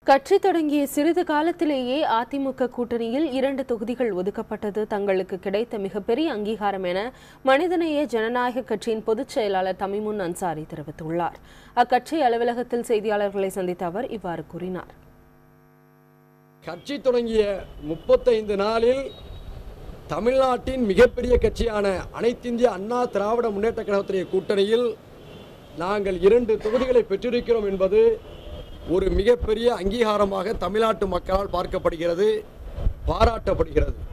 கட்சி தொடங்கிய சிறிது காலத்திலேயே அதிமுக கூட்டணியில் இரண்டு தொகுதிகள் ஒதுக்கப்பட்டது தங்களுக்கு கிடைத்த மிகப்பெரிய அங்கீகாரம் என மனிதநேய ஜனநாயக கட்சியின் பொதுச் செயலாளர் தமிமுன் அன்சாரி தெரிவித்துள்ளார் அக்கட்சி அலுவலகத்தில் செய்தியாளர்களை சந்தித்த அவர் இவ்வாறு கூறினார் கட்சி தொடங்கிய முப்பத்தைந்து நாளில் தமிழ்நாட்டின் மிகப்பெரிய கட்சியான அனைத்திந்திய அண்ணா திராவிட முன்னேற்ற கழகத்துடைய கூட்டணியில் நாங்கள் இரண்டு தொகுதிகளை பெற்றிருக்கிறோம் என்பது ஒரு மிகப்பெரிய அங்கீகாரமாக தமிழ்நாட்டு மக்களால் பார்க்கப்படுகிறது பாராட்டப்படுகிறது